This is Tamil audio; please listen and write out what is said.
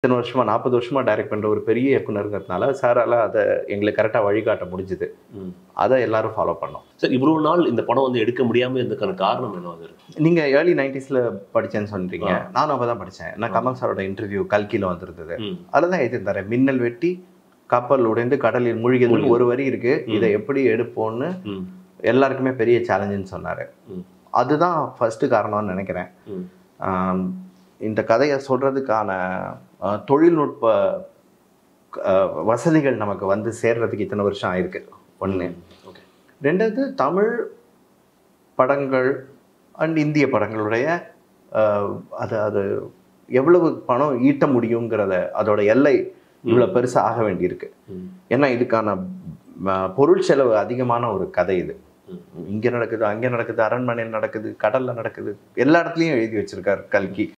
இத்தனை வருஷமா நாற்பது வருஷமா டைரக்ட் பண்ற ஒரு பெரிய இயக்குனருங்கிறதுனால சாரால அதை எங்களுக்கு கரெக்டாக வழிகாட்ட முடிஞ்சுது ம். அதை எல்லாரும் ஃபாலோ பண்ணோம் சார் இவ்வளவு நாள் இந்த படம் வந்து எடுக்க முடியாம இருந்ததுக்கான காரணம் என்ன இருக்கு நீங்க ஏர்லி நைன்டிஸ்ல படிச்சேன்னு சொல்றீங்க ஆ. நானும் அப்போ தான் படித்தேன் நான் ஆ. கமல் சாரோட இன்டர்வியூ கல்கியில் வந்திருந்தது ம். அதில் தான் எழுதியிருந்தாரு மின்னல் வெட்டி கப்பல் உடைந்து கடலில் மூழ்கியதுன்னு மூழ்கியது. ஒரு வரி இருக்கு ம். இதை எப்படி எடுப்போம்னு ம். எல்லாருக்குமே பெரிய சேலஞ்சுன்னு சொன்னாரு ம். அதுதான் ஃபர்ஸ்ட் காரணம்னு நினைக்கிறேன் ம். ஆம், இந்த கதையை சொல்றதுக்கான ஆ, தொழில்நுட்ப ஆ, வசதிகள் நமக்கு வந்து சேர்றதுக்கு இத்தனை வருஷம் ஆயிருக்கு ஒன்று ஓகே ரெண்டாவது தமிழ் படங்கள் அண்ட் இந்திய படங்களுடைய ஆஹ், அது அது எவ்வளவு பணம் ஈட்ட முடியுங்கிறத அதோட எல்லை இவ்வளோ பெருசாக ஆக வேண்டியிருக்கு ம். ஏன்னா இதுக்கான ம, பொருள் செலவு அதிகமான ஒரு கதை இது ம். இங்கே நடக்குது அங்கே நடக்குது அரண்மனையில் நடக்குது கடலில் நடக்குது எல்லா இடத்துலையும் எழுதி வச்சிருக்காரு கல்கி